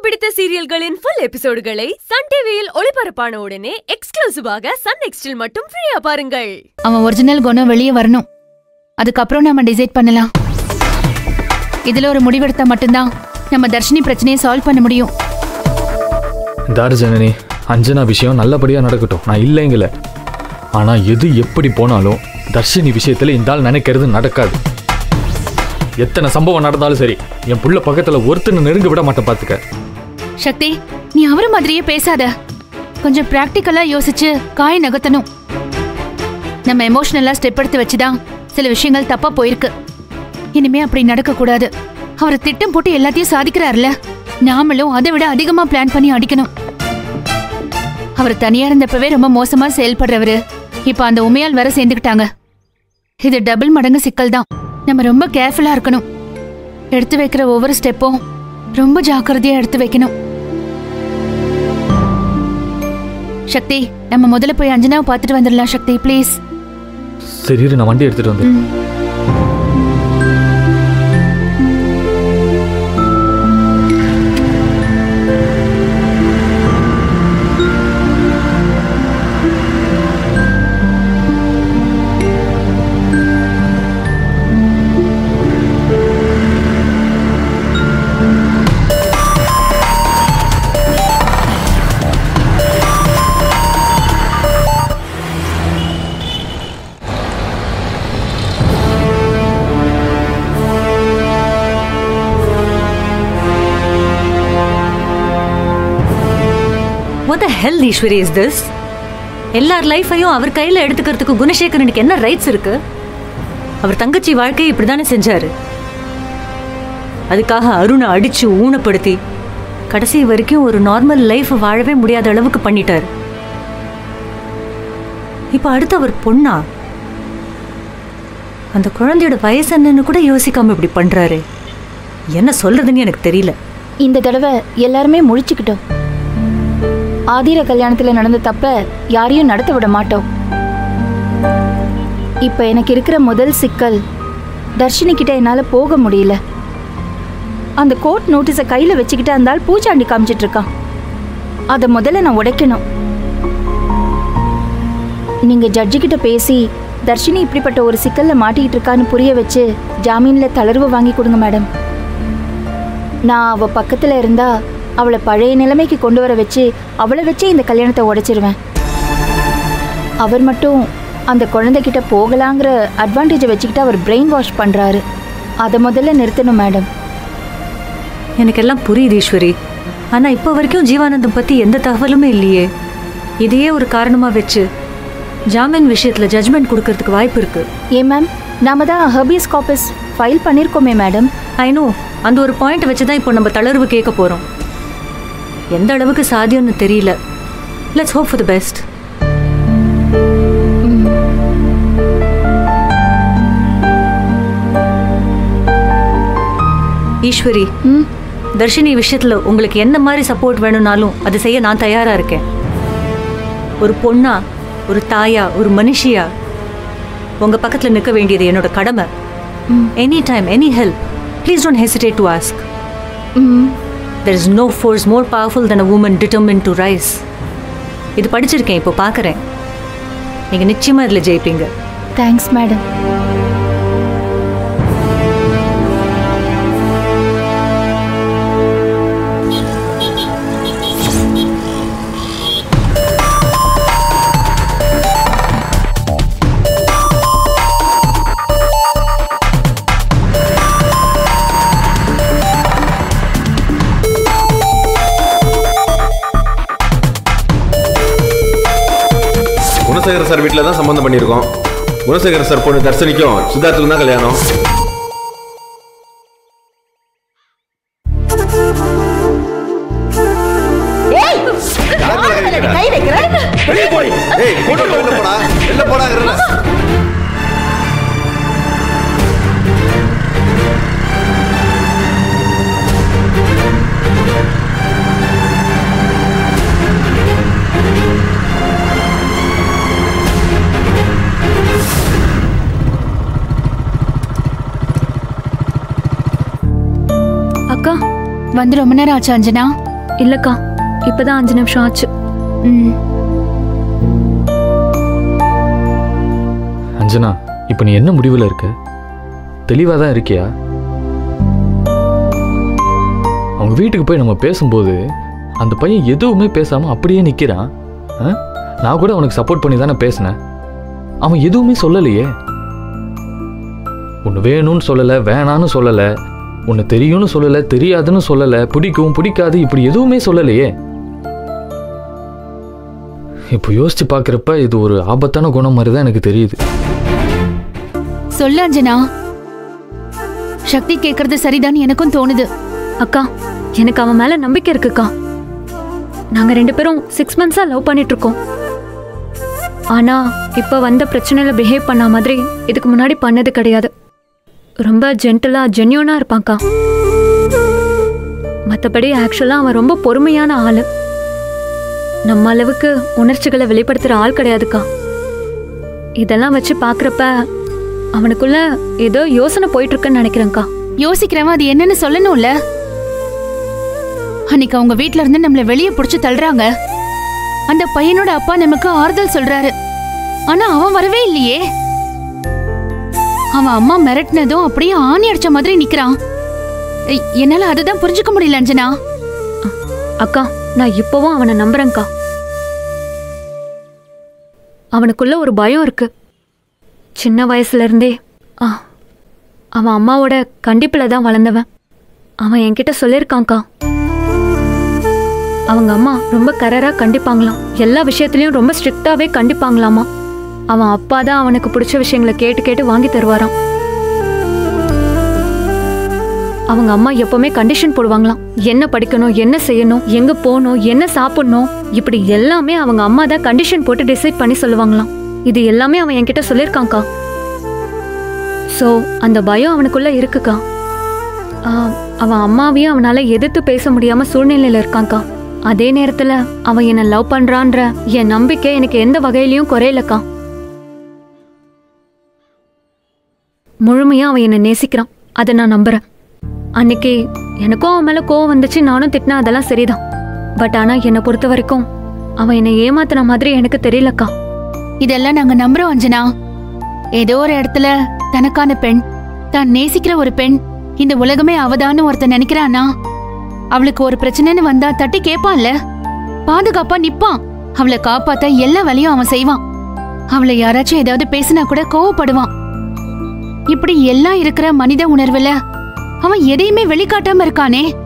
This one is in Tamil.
பிடித்த சீரியல்களின் ஃபுல் எபிசோடுகளை சன் டிவியில் ஒளிபரப்பான உடனே எக்ஸ்க்ளூசிவாக சன் நெக்ஸ்டில் மட்டும் ஃப்ரீயா பாருங்கள் அவன் ஒரிஜினல் குணம் வெளியே வரணும் அதுக்கப்புறம் நம்ம டிசைட் பண்ணலாம் இதுல ஒரு முடிவெடுத்தா மட்டும்தான் நம்ம தர்ஷினி பிரச்சனையை சால்வ் பண்ண முடியும் தாரு ஜனனி அஞ்சனா விஷயம் நல்லபடியா நடக்கட்டும் நான் இல்லைங்கல ஆனா எது எப்படி போனாலும் தர்ஷினி விஷயத்துல இந்த ஆள் நினைக்கிறது நடக்காது எத்தனை சம்பவம் நடந்தாலும் சரி என் புள்ள பக்கத்துல ஒருத்தனை நெருங்க விட மாட்டேன் பாத்துக்க சக்தி நீ அவர மாதிரியே பேசாத கொஞ்சம் பிராக்டிக்கலா யோசிச்சு காய் நகர்த்தணும் நம்ம எமோஷனலா ஸ்டெப் எடுத்து வச்சுதான் சில விஷயங்கள் தப்பா போயிருக்கு இனிமே அப்படி நடக்க கூடாது அவர் திட்டம் போட்டு எல்லாத்தையும் சாதிக்கிறாருல நாமளும் அதை விட அதிகமா பிளான் பண்ணி அடிக்கணும் அவர் தனியா இருந்தப்பவே ரொம்ப மோசமா செயல்படுறவரு இப்ப அந்த உமையால் வர சேர்ந்துக்கிட்டாங்க இது டபுள் மடங்கு சிக்கல் தான் நம்ம ரொம்ப கேர்ஃபுல்லா இருக்கணும் எடுத்து வைக்கிற ஒவ்வொரு ஸ்டெப்பும் ரொம்ப ஜாக்கிரதையா எடுத்து வைக்கணும் சக்தி நம்ம முதல்ல போய் அஞ்சனாவை பார்த்துட்டு வந்துடலாம் சக்தி ப்ளீஸ் சரி இரு, நான் வண்டி எடுத்துட்டு வந்து What the hell Eswari is this எல்லார் லைஃபையும் அவர் கையில எடுத்துக்கிறதுக்கு குணசேகரனுக்கு என்ன ரைட்ஸ் இருக்கு அவர் தங்கச்சி வாழ்க்கையை இப்படிதானே செஞ்சாரு அதுக்காக அருணை அடிச்சு ஊனப்படுத்தி கடைசி வரைக்கும் ஒரு நார்மல் லைஃப் வாழவே முடியாத அளவுக்கு பண்ணிட்டாரு இப்போ அடுத்து அவர் பொண்ணா அந்த குழந்தையோட வயசு என்னன்னு கூட யோசிக்காம இப்படி பண்றாரு என்ன சொல்றதுன்னு எனக்கு தெரியல இந்த தடவை எல்லாருமே முழிச்சுக்கிட்டோம் ஆதிர கல்யாணத்துல நடந்த தப்ப யாரையும் நடத்த விட மாட்டோம் இப்ப எனக்கு இருக்கிற முதல் சிக்கல் தர்ஷினி கிட்ட என்னால போக முடியல அந்த கோர்ட் நோட்டீஸை கையில வச்சுக்கிட்டு அந்த ஆள் பூச்சாண்டி காமிச்சிட்டு இருக்கான் அதை முதல்ல நான் உடைக்கணும் நீங்க ஜட்ஜி கிட்ட பேசி தர்ஷினி இப்படிப்பட்ட ஒரு சிக்கல்ல மாட்டிக்கிட்டு இருக்கான்னு புரிய வச்சு ஜாமீன்ல தளர்வு வாங்கி கொடுங்க மேடம் நான் அவ பக்கத்துல இருந்தா அவளை பழைய நிலைமைக்கு கொண்டு வர வச்சு அவளை வச்சே இந்த கல்யாணத்தை உடைச்சிருவேன் அவர் மட்டும் அந்த குழந்தைகிட்ட போகலாங்கிற அட்வான்டேஜை வச்சுக்கிட்டு அவர் பிரெயின் வாஷ் பண்றாரு அதை முதல்ல நிறுத்தணும் மேடம் எனக்கெல்லாம் புரியுது ஈஸ்வரி ஆனா இப்போ வரைக்கும் ஜீவானந்தம் பத்தி எந்த தகவலுமே இல்லையே இதையே ஒரு காரணமா வச்சு ஜாமீன் விஷயத்துல ஜட்மெண்ட் கொடுக்கறதுக்கு வாய்ப்பு இருக்கு ஏன் மேம் நாம தான் ஹர்பியஸ் காப்பஸ் ஃபைல் பண்ணியிருக்கோமே மேடம் ஐ நோ அந்த ஒரு பாயிண்ட் வச்சு தான் இப்போ நம்ம தளர்வு கேட்க போறோம் எந்த அளவுக்கு சாத்தியம்னு தெரியல let's hope for the best Eswari ம் தர்ஷினி விஷயத்துல உங்களுக்கு என்ன மாதிரி சப்போர்ட் வேணும்னாலும் அதை செய்ய நான் தயாரா இருக்கேன் ஒரு பொண்ணா ஒரு தாயா ஒரு மனுஷியா உங்க பக்கத்துல நிற்க வேண்டியது என்னோட கடமை any time any help please don't hesitate to ask hmm there is no force more powerful than a woman determined to rise இது படிச்சிருக்கேன் இப்போ பார்க்குறேன் நீங்கள் நிச்சயமாக இதில் ஜெயிப்பீங்க தேங்க்ஸ் மேடம் குணசேகர சார் வீட்டில் தான் சம்மந்தம் பண்ணியிருக்கோம் குணசேகர சார் பொண்ணு தர்சனிக்கும் சித்தார்த்துக்கும் தான் கல்யாணம் வெளியே போய் ஏய் கூட்டம் வெளில போடா வெளில போடாங்கிறல அக்கா வந்து ரொம்ப நேரம் ஆச்சு அஞ்சனா இல்லக்கா இப்பதான் அஞ்சு நிமிஷம் ஆச்சு ம் அஞ்சனா இப்போ நீ என்ன முடிவில் இருக்க தெளிவாக தான் இருக்கியா அவங்க வீட்டுக்கு போய் நம்ம பேசும்போது அந்த பையன் எதுவுமே பேசாமல் அப்படியே நிற்கிறான் நான் கூட அவனுக்கு சப்போர்ட் பண்ணி தானே பேசினேன் அவன் எதுவுமே சொல்லலையே ஒன்று வேணும்னு சொல்லலை வேணான்னு சொல்லலை ஒன்று தெரியும்னு சொல்லலை தெரியாதுன்னு சொல்லலை பிடிக்கும் பிடிக்காது இப்படி எதுவுமே சொல்லலையே இப்போ யோசிச்சு பார்க்குறப்ப இது ஒரு ஆபத்தான குணம் மாதிரி தான் எனக்கு தெரியுது சொல்லு அஞ்சனா சக்தி கேக்குறது சரிதான் எனக்கும் தோணுது அக்கா எனக்கு அவன் மேல நம்பிக்கை இருக்குக்கா நாங்க ரெண்டு பேரும் சிக்ஸ் மந்த்ஸா லவ் பண்ணிட்டு இருக்கோம் ஆனா இப்ப வந்த பிரச்சனையில பிஹேவ் பண்ண மாதிரி இதுக்கு முன்னாடி பண்ணது கிடையாது ரொம்ப ஜென்டலா ஜென்யூனா இருப்பான்க்கா மற்றபடி ஆக்சுவலா அவன் ரொம்ப பொறுமையான ஆளு நம்ம அளவுக்கு உணர்ச்சிகளை வெளிப்படுத்துற ஆள் கிடையாதுக்கா இதெல்லாம் வச்சு பார்க்கறப்ப அவனுக்குள்ள ஏதோ யோசனை போயிட்டு இருக்குன்னு நினைக்கிறேன்க்கா யோசிக்கிறவன் அது என்னன்னு சொல்லணும்ல அன்னைக்கு அவங்க வீட்ல இருந்து நம்மள வெளியே புடிச்சு தள்ளுறாங்க அந்த பையனோட அப்பா நமக்கு ஆறுதல் சொல்றாரு ஆனா அவன் வரவே இல்லையே அவன் அம்மா மிரட்டினதும் அப்படியே ஆணி அடிச்ச மாதிரி நிக்கிறான் எ- என்னால அதுதான் புரிஞ்சுக்க முடியல அஞ்சனா அக்கா நான் இப்பவும் அவனை நம்புறேன்க்கா அவனுக்குள்ள ஒரு பயம் இருக்கு சின்ன வயசுல இருந்தே ஆ அவன் அம்மாவோட கண்டிப்புல தான் வளர்ந்தவன் அவன் என்கிட்ட சொல்லியிருக்கான்க்கா அவங்க அம்மா ரொம்ப கரரா கண்டிப்பாங்களாம் எல்லா விஷயத்துலயும் ரொம்ப ஸ்ட்ரிக்டாவே கண்டிப்பாங்களாமா அவன் அப்பா தான் அவனுக்கு பிடிச்ச விஷயங்களை கேட்டு கேட்டு வாங்கி தருவாராம் அவங்க அம்மா எப்பவுமே கண்டிஷன் போடுவாங்களாம் என்ன படிக்கணும் என்ன செய்யணும் எங்க போகணும் என்ன சாப்பிடணும் இப்படி எல்லாமே அவங்க அம்மா தான் கண்டிஷன் போட்டு டிசைட் பண்ணி சொல்லுவாங்களாம் இது எல்லாமே அவன் என்கிட்ட சொல்லியிருக்கான்க்கா ஸோ அந்த பயம் அவனுக்குள்ள இருக்குக்கா ஆ, அவன் அம்மாவையும் அவனால எதிர்த்து பேச முடியாம சூழ்நிலையில இருக்கான்க்கா அதே நேரத்துல அவன் என்ன லவ் பண்றான்ற என் நம்பிக்கை எனக்கு எந்த வகையிலயும் குறையலக்கா முழுமையா அவன் என்னை நேசிக்கிறான் அதை நான் நம்புறேன் அன்னைக்கு எனக்கும் அவன் மேல கோவம் வந்துச்சு நானும் திட்டினா அதெல்லாம் சரிதான் பட் ஆனா என்னை பொறுத்த வரைக்கும் அவன் என்னை ஏமாத்தின மாதிரி எனக்கு தெரியலக்கா இதெல்லாம் நாங்க நம்புறோம் அஞ்சனா ஏதோ ஒரு இடத்துல தனக்கான பெண் தான் நேசிக்கிற ஒரு பெண் இந்த உலகமே அவதான்னு ஒருத்தன் நினைக்கிறானா அவளுக்கு ஒரு பிரச்சனைன்னு வந்தா தட்டி கேட்பான்ல பாதுகாப்பா நிப்பான் அவளை காப்பாத்த எல்லா வேலையும் அவன் செய்வான் அவளை யாராச்சும் ஏதாவது பேசினா கூட கோவப்படுவான் இப்படி எல்லாம் இருக்கிற மனித உணர்வுல அவன் எதையுமே வெளிக்காட்டாம இருக்கானே